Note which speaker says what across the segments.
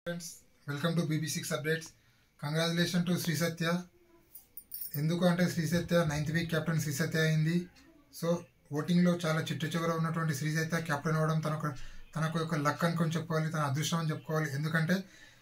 Speaker 1: friends welcome to BB six updates congratulation to Sri Satya ఎందుకు అంటే Sri Satya ninth week captain Sri Satya అయింది so ఓటింగ్లో చాలా చిట్ట చివర ఉన్నటువంటి శ్రీ సత్య కెప్టెన్ అవ్వడం తనకు తనకు ఒక లక్ అనుకొని చెప్పుకోవాలి తన అదృష్టం అని చెప్పుకోవాలి ఎందుకంటే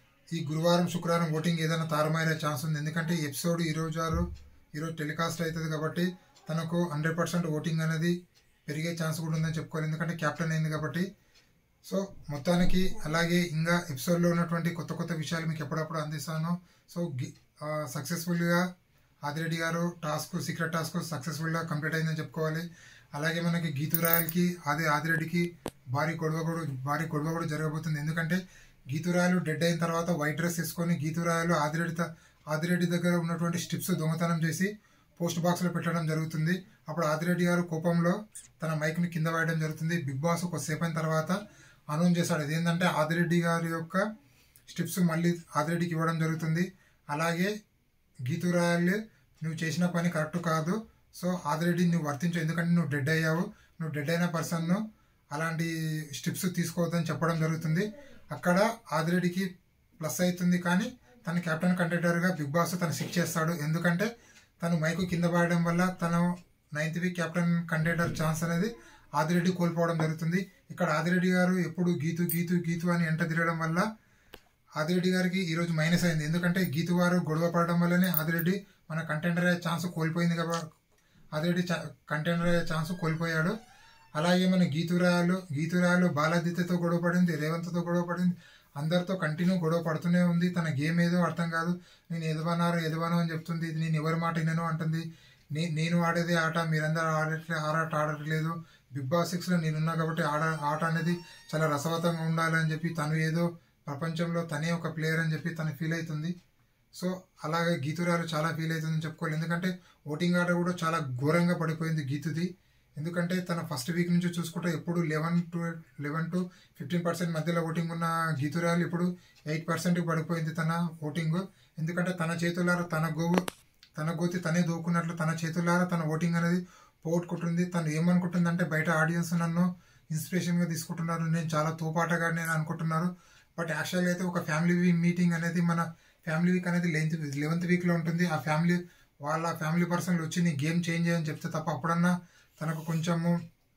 Speaker 1: ఈ గురువారం శుక్రవారం ఓటింగ్ ఏదైనా తారుమారే ఛాన్స్ ఉంది ఎందుకంటే ఈ ఎపిసోడ్ ఈ రోజు వారు ఈరోజు టెలికాస్ట్ అవుతుంది కాబట్టి తనకు హండ్రెడ్ పర్సెంట్ ఓటింగ్ అనేది పెరిగే ఛాన్స్ కూడా ఉందని చెప్పుకోవాలి ఎందుకంటే కెప్టెన్ అయింది కాబట్టి సో మొత్తానికి అలాగే ఇంకా ఎపిసోడ్లో ఉన్నటువంటి కొత్త కొత్త విషయాలు మీకు ఎప్పుడప్పుడు అందిస్తాను సో సక్సెస్ఫుల్గా ఆదిరెడ్డి గారు టాస్క్ సీక్రెట్ టాస్క్ సక్సెస్ఫుల్గా కంప్లీట్ అయిందని చెప్పుకోవాలి అలాగే మనకి గీతురాయలకి ఆది ఆదిరెడ్డికి భారీ గొడవ కూడా భారీ గొడవ కూడా జరగబోతుంది ఎందుకంటే గీతురాయలు డెడ్ అయిన తర్వాత వైట్ డ్రెస్ వేసుకొని గీతురాయలు ఆదిరెడ్డి త- ఆదిరెడ్డి దగ్గర ఉన్నటువంటి స్టిప్స్ దొంగతనం చేసి పోస్ట్ బాక్స్లో పెట్టడం జరుగుతుంది అప్పుడు ఆదిరెడ్డి గారు కోపంలో తన మైక్ని కింద వేయడం జరుగుతుంది బిగ్ బాస్ కొద్దిసేపు అయిన తర్వాత అనౌన్స్ చేశాడు అదేంటంటే ఆదిరెడ్డి గారి యొక్క స్టిప్స్ మళ్ళీ ఆదిరెడ్డికి ఇవ్వడం జరుగుతుంది అలాగే గీతురాయలు నువ్వు చేసిన పని కరెక్ట్ కాదు సో ఆదిరెడ్డి నువ్వు వర్తించు ఎందుకంటే నువ్వు డెడ్ అయ్యావు నువ్వు డెడ్ అయిన పర్సన్ను అలాంటి స్టిప్స్ తీసుకోవద్దని చెప్పడం జరుగుతుంది అక్కడ ఆదిరెడ్డికి ప్లస్ అవుతుంది కానీ తన కెప్టెన్ కంటెండర్గా బిగ్ బాస్ తను సిక్ చేస్తాడు ఎందుకంటే తను మైకు కింద పడడం వల్ల తను ninth week captain contender chance అనేది ఆదిరెడ్డి కోల్పోవడం జరుగుతుంది ఇక్కడ ఆదిరెడ్డి గారు ఎప్పుడు గీతు గీతు గీతు అని ఎంట తిరగడం వల్ల ఆదిరెడ్డి గారికి ఈ రోజు మైనస్ అయింది ఎందుకంటే గీతు వారు గొడవ పడడం వల్లనే ఆదిరెడ్డి మన కంటెండర్ అయ్యే ఛాన్స్ కోల్పోయింది కాబట్టి ఆదిరెడ్డి కంటెండర్ అయ్యే ఛాన్స్ కోల్పోయాడు అలాగే మన గీతురాయలు గీతురాయలు బాలాదిత్యతో గొడవ పడింది రేవంత్తో గొడవ పడింది అందరితో కంటిన్యూ గొడవ పడుతూనే ఉంది తన గేమ్ ఏదో అర్థం కాదు నేను ఎదవనారు ఎదవను అని చెప్తుంది నేను ఎవరి మాట వినను అంటుంది నే నేను ఆడేదే ఆట మీరందరూ ఆడట్లే ఆట ఆడట్లేదు బిగ్ బాస్ సిక్స్లో నేనున్నా కాబట్టి ఆడ ఆట అనేది చాలా రసవతంగా ఉండాలి అని చెప్పి తను ఏదో ప్రపంచంలో తనే ఒక ప్లేయర్ అని చెప్పి తను ఫీల్ అవుతుంది సో అలాగే గీతురాలు చాలా ఫీల్ అవుతుందని చెప్పుకోవాలి ఎందుకంటే ఓటింగ్ ఆర్డర్ కూడా చాలా ఘోరంగా పడిపోయింది గీతుది ఎందుకంటే తన ఫస్ట్ వీక్ నుంచి చూసుకుంటే ఎప్పుడు eleven to eleven to fifteen percent మధ్యలో ఓటింగ్ ఉన్న గీతురాలు ఇప్పుడు ఎయిట్ పర్సెంట్కి పడిపోయింది తన ఓటింగ్ ఎందుకంటే తన చేతులారా తన గోవు తన గోతి తనే దూకున్నట్లు తన చేతులారా తన ఓటింగ్ అనేది పోగొట్టుకుంటుంది తను ఏమనుకుంటుందంటే బయట ఆడియన్స్ నన్ను ఇన్స్పిరేషన్గా తీసుకుంటున్నారు నేను చాలా తోపాటగా నేను అనుకుంటున్నారు బట్ యాక్చువల్గా అయితే ఒక ఫ్యామిలీ మీటింగ్ అనేది మన ఫ్యామిలీ వీక్ అనేది లెంత్ లెవెన్త్ వీక్లో ఉంటుంది ఆ ఫ్యామిలీ వాళ్ళ ఫ్యామిలీ పర్సన్లు వచ్చి నీ గేమ్ చేంజ్ చేయని చెప్తే తప్ప అప్పుడన్నా తనకు కొంచెము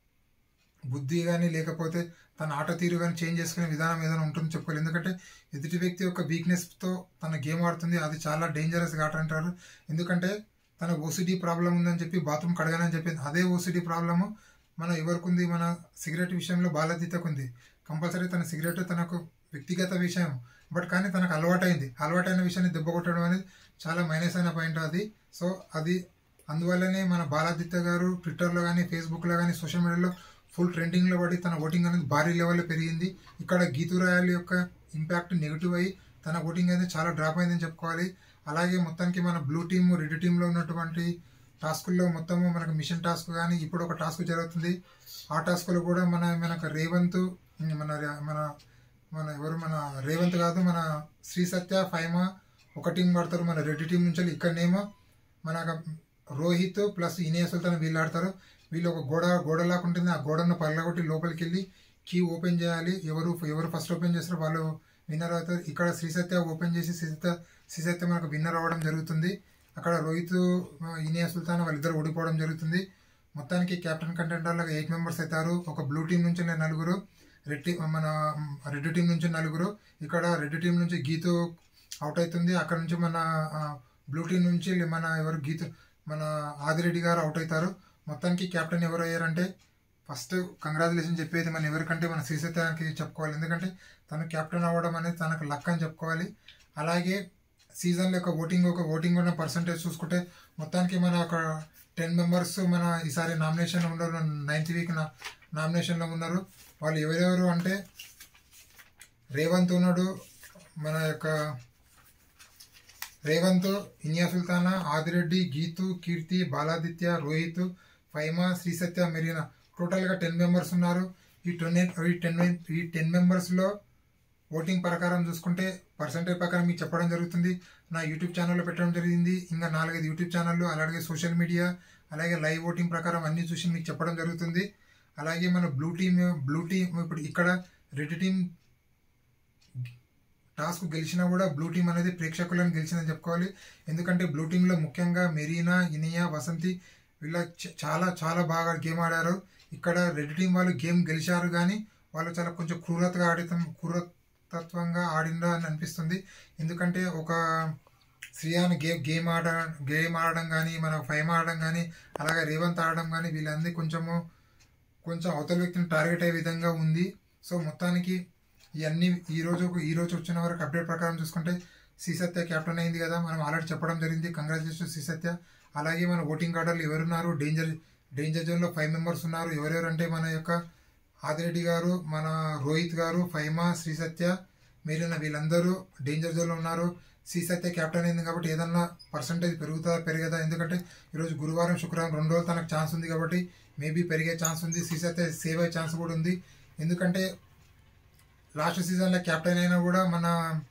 Speaker 1: బుద్ధి కానీ లేకపోతే తన ఆట తీరు కానీ చేంజ్ చేసుకునే విధానం ఏదైనా ఉంటుంది చెప్పుకోవాలి ఎందుకంటే ఎదుటి వ్యక్తి యొక్క వీక్నెస్తో తన గేమ్ ఆడుతుంది అది చాలా డేంజరస్ ఆట అంటారు ఎందుకంటే తన ఓసిడీ ప్రాబ్లం ఉందని చెప్పి బాత్రూమ్ కడగానని చెప్పింది అదే ఓసిడీ ప్రాబ్లము మన ఎవరికి ఉంది మన సిగరెట్ విషయంలో బాలతీతకు ఉంది కంపల్సరీ తన సిగరెట్ తనకు వ్యక్తిగత విషయం బట్ కానీ తనకు అలవాటైంది అలవాటైన విషయాన్ని దెబ్బ కొట్టడం అనేది చాలా మైనస్ అయిన పాయింట్ అది సో అది అందువల్లనే మన బాలాదిత్య గారు ట్విట్టర్లో కానీ ఫేస్బుక్లో కానీ సోషల్ మీడియాలో ఫుల్ ట్రెండింగ్లో పడి తన ఓటింగ్ అనేది భారీ లెవెల్లో పెరిగింది ఇక్కడ గీతురాయల యొక్క ఇంపాక్ట్ నెగిటివ్ అయ్యి తన ఓటింగ్ అనేది చాలా డ్రాప్ అయిందని చెప్పుకోవాలి అలాగే మొత్తానికి మన బ్లూ టీమ్ రెడ్ టీంలో ఉన్నటువంటి టాస్కుల్లో మొత్తము మనకు మిషన్ టాస్క్ కానీ ఇప్పుడు ఒక టాస్క్ జరుగుతుంది ఆ టాస్క్లో కూడా మన మనకు రేవంత్ మన మన మన ఎవరు మన రేవంత్ కాదు మన శ్రీ సత్య ఫైమా ఒక టీం పడతారు మన రెడ్డి టీం నుంచి ఇక్కడనేమో మన రోహిత్ ప్లస్ ఇనియా సుల్తాన్ వీళ్ళు ఆడతారు వీళ్ళు ఒక గోడ గోడలాగా ఉంటుంది ఆ గోడను పగలగొట్టి లోపలికి వెళ్ళి కీ ఓపెన్ చేయాలి ఎవరు ఎవరు ఫస్ట్ ఓపెన్ చేస్తారో వాళ్ళు విన్నర్ అవుతారు ఇక్కడ శ్రీ సత్య ఓపెన్ చేసి శ్రీ సత్య శ్రీ సత్య మనకు విన్నర్ అవ్వడం జరుగుతుంది అక్కడ రోహిత్ ఇనియా సుల్తాన్ వాళ్ళిద్దరు ఓడిపోవడం జరుగుతుంది మొత్తానికి కెప్టెన్ కంటెండర్లకు ఎయిట్ మెంబర్స్ అవుతారు ఒక బ్లూ టీం నుంచి నలుగురు రెడ్ టీం మన రెడ్ టీం నుంచి నలుగురు ఇక్కడ రెడ్ టీం నుంచి గీతు అవుట్ అవుతుంది అక్కడ నుంచి మన బ్లూ టీం నుంచి మన ఎవరు గీతు మన ఆదిరెడ్డి గారు అవుట్ అవుతారు మొత్తానికి కెప్టెన్ ఎవరు అయ్యారంటే ఫస్ట్ కంగ్రాచులేషన్ చెప్పేది మన ఎవరికంటే మన శ్రీసత్యానికి చెప్పుకోవాలి ఎందుకంటే తను కెప్టెన్ అవ్వడం అనేది తనకు లక్ అని చెప్పుకోవాలి అలాగే సీజన్లో ఒక ఓటింగ్ ఒక ఓటింగ్ ఉన్న పర్సంటేజ్ చూసుకుంటే మొత్తానికి మన ఒక టెన్ మెంబర్స్ మన ఈసారి నామినేషన్ ఉన్నారు నైన్త్ వీక్ నా నామినేషన్లో ఉన్నారు వాళ్ళు ఎవరెవరు అంటే రేవంత్ ఉన్నాడు మన యొక్క రేవంత్ ఇనియా సుల్తానా ఆదిరెడ్డి గీతు కీర్తి బాలాదిత్య రోహిత్ ఫైమా శ్రీసత్య మెరీనా టోటల్గా టెన్ మెంబర్స్ ఉన్నారు ఈ టెన్ ఈ టెన్ ఈ టెన్ మెంబర్స్లో ఓటింగ్ ప్రకారం చూసుకుంటే పర్సంటేజ్ ప్రకారం మీకు చెప్పడం జరుగుతుంది నా యూట్యూబ్ ఛానల్లో పెట్టడం జరిగింది ఇంకా నాలుగైదు యూట్యూబ్ ఛానళ్ళు అలాగే సోషల్ మీడియా అలాగే లైవ్ ఓటింగ్ ప్రకారం అన్ని చూసి మీకు చెప్పడం జరుగుతుంది అలాగే మన బ్లూ టీమ్ బ్లూ టీమ్ ఇప్పుడు ఇక్కడ రెడ్ టీం టాస్క్ గెలిచినా కూడా బ్లూ టీం అనేది ప్రేక్షకులను గెలిచిందని చెప్పుకోవాలి ఎందుకంటే బ్లూ టీంలో ముఖ్యంగా మెరీనా ఇనియా వసంతి వీళ్ళ చ- చాలా చాలా బాగా గేమ్ ఆడారు ఇక్కడ రెడ్ టీం వాళ్ళు గేమ్ గెలిచారు కానీ వాళ్ళు చాలా కొంచెం క్రూరతగా ఆడితం క్రూరతత్వంగా ఆడిందా అని అనిపిస్తుంది ఎందుకంటే ఒక శ్రీయాన్ గేమ్ గేమ్ ఆడ గేమ్ ఆడడం కానీ మన ఫైమ్ ఆడడం కానీ అలాగే రేవంత్ ఆడడం కానీ వీళ్ళందరి కొంచెము కొంచెం అవతల వ్యక్తిని టార్గెట్ అయ్యే విధంగా ఉంది సో మొత్తానికి ఇవన్నీ ఈ రోజు ఈ రోజు వచ్చిన వరకు అప్డేట్ ప్రకారం చూసుకుంటే శ్రీసత్య కెప్టెన్ అయింది కదా మనం ఆల్రెడీ చెప్పడం జరిగింది కంగ్రాచులేషన్ శ్రీసత్య అలాగే మన ఓటింగ్ ఆర్డర్లు ఎవరున్నారు డేంజర్ డేంజర్ జోన్లో ఫైవ్ మెంబర్స్ ఉన్నారు ఎవరెవరు అంటే మన యొక్క ఆదిరెడ్డి గారు మన రోహిత్ గారు ఫైమా శ్రీసత్య మీరిన వీళ్ళందరూ డేంజర్ జోన్లో ఉన్నారు శ్రీసత్య కెప్టెన్ అయింది కాబట్టి ఏదన్నా పర్సంటేజ్ పెరుగుతుందా పెరగదా ఎందుకంటే ఈరోజు గురువారం శుక్రవారం రెండు రోజులు తనకు ఛాన్స్ ఉంది కాబట్టి మేబీ పెరిగే ఛాన్స్ ఉంది శ్రీసత్య సేవ్ అయ్యే ఛాన్స్ కూడా ఉంది ఎందుకంటే లాస్ట్ సీజన్లో కెప్టెన్ అయినా కూడా మన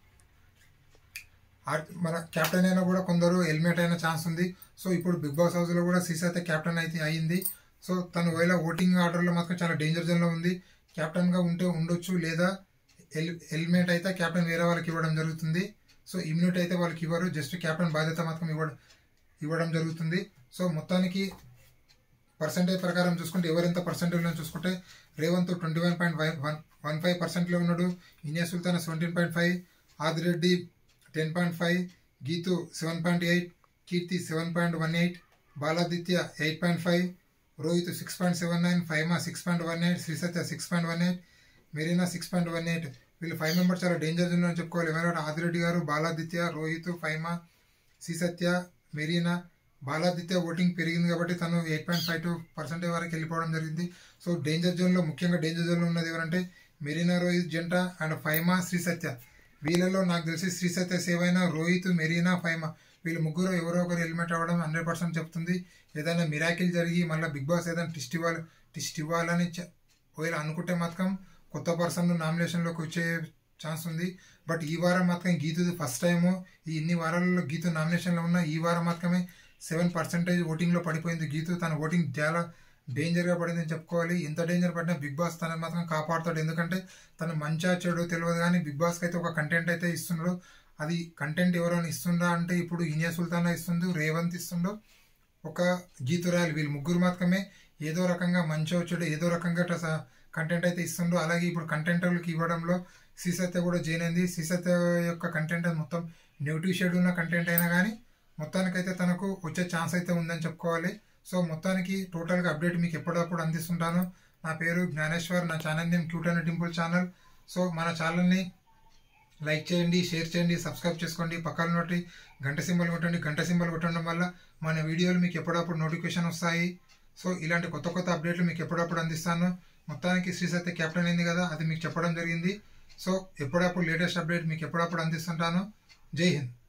Speaker 1: ఆర్- మన కెప్టెన్ అయినా కూడా కొందరు హెల్మెట్ అయిన ఛాన్స్ ఉంది సో ఇప్పుడు బిగ్ బాస్ హౌస్లో కూడా సీసైతే కెప్టెన్ అయితే అయింది సో తను ఒకవేళ ఓటింగ్ ఆర్డర్లో మాత్రం చాలా డేంజర్ జోన్లో ఉంది కెప్టెన్గా ఉంటే ఉండొచ్చు లేదా హెల్ హెల్మెట్ అయితే కెప్టెన్ వేరే వాళ్ళకి ఇవ్వడం జరుగుతుంది సో ఇమ్యూనిటీ అయితే వాళ్ళకి ఇవ్వరు జస్ట్ కెప్టెన్ బాధ్యత మాత్రం ఇవ్వడం ఇవ్వడం జరుగుతుంది సో మొత్తానికి పర్సంటేజ్ ప్రకారం చూసుకుంటే ఎవరెంత పర్సంటేజ్లో చూసుకుంటే Revanth twenty one point five one one five పర్సెంట్లో ఉన్నాడు Iniya Sultan seventeen point five Adireddy ten point five Geetu seven point eight Keerthi seven point one eight Baladitya eight point five Rohit six point seven nine Faima six point one eight Srisatya six point one eight Marina six point one eight వీళ్ళు five members చాలా danger zone అని చెప్పుకోవాలి ఎవరైనా ఆదిరెడ్డి గారు Baladitya Rohit Faima Sri Satya Marina Baladitya voting పెరిగింది కాబట్టి తను eight point five two percentage వరకు వెళ్ళిపోవడం జరిగింది సో డేంజర్ జోన్లో ముఖ్యంగా డేంజర్ జోన్లో ఉన్నది ఎవరంటే మెరీనా రోహిత్ జంట అండ్ ఫైమా శ్రీసత్య వీళ్ళలో నాకు తెలిసి శ్రీసత్య సేవ్ అయిన రోహిత్ మెరీనా ఫైమా వీళ్ళు ముగ్గురు ఎవరో ఒకరు హెల్మెట్ అవ్వడం హండ్రెడ్ పర్సెంట్ చెప్తుంది ఏదైనా మిరాకిల్ జరిగి మళ్ళీ బిగ్ బాస్ ఏదైనా టిస్ట్ ఇవ్వాలి టిస్ట్ ఇవ్వాలని చె- ఒకవేళ అనుకుంటే మాత్రం కొత్త పర్సన్ నామినేషన్లోకి వచ్చే ఛాన్స్ ఉంది బట్ ఈ వారం మాత్రం గీతుది ఫస్ట్ టైము ఈ ఇన్ని వారాలలో గీతు నామినేషన్లో ఉన్న ఈ వారం మాత్రమే సెవెన్ పర్సెంటేజ్ ఓటింగ్లో పడిపోయింది గీతు తన ఓటింగ్ చాలా డేంజర్గా పడిందని చెప్పుకోవాలి ఎంత డేంజర్ పడినా బిగ్ బాస్ తనని మాత్రం కాపాడుతాడు ఎందుకంటే తను మంచిగా చెడు తెలియదు కానీ బిగ్ బాస్కి అయితే ఒక కంటెంట్ అయితే ఇస్తున్నాడు అది కంటెంట్ ఎవరైనా ఇస్తుందా అంటే ఇప్పుడు ఇనియా సుల్తానా ఇస్తుండు రేవంత్ ఇస్తుండు ఒక గీతురాయలు వీళ్ళు ముగ్గురు మాత్రమే ఏదో రకంగా మంచి వచ్చాడు ఏదో రకంగా కంటెంట్ అయితే ఇస్తుండ్రు అలాగే ఇప్పుడు కంటెంట్ వాళ్ళకి ఇవ్వడంలో శ్రీసత్య కూడా జాయిన్ అయింది శ్రీసత్య యొక్క కంటెంట్ మొత్తం నెగిటివ్ షేడ్ ఉన్న కంటెంట్ అయినా కానీ మొత్తానికైతే తనకు వచ్చే ఛాన్స్ అయితే ఉందని చెప్పుకోవాలి సో మొత్తానికి టోటల్గా అప్డేట్ మీకు ఎప్పుడప్పుడు అందిస్తుంటాను నా పేరు జ్ఞానేశ్వర్ నా channel name cute and dimple channel so మన ఛానల్ని లైక్ చేయండి షేర్ చేయండి సబ్స్క్రైబ్ చేసుకోండి పక్కన నోటి గంట సింబల్ కొట్టండి గంట సింబల్ కొట్టడం వల్ల మన వీడియోలు మీకు ఎప్పుడప్పుడు నోటిఫికేషన్ వస్తాయి సో ఇలాంటి కొత్త కొత్త అప్డేట్లు మీకు ఎప్పుడప్పుడు అందిస్తాను మొత్తానికి శ్రీ సత్య కెప్టెన్ అయింది కదా అది మీకు చెప్పడం జరిగింది సో ఎప్పుడప్పుడు లేటెస్ట్ అప్డేట్ మీకు ఎప్పుడప్పుడు అందిస్తుంటాను జై హింద్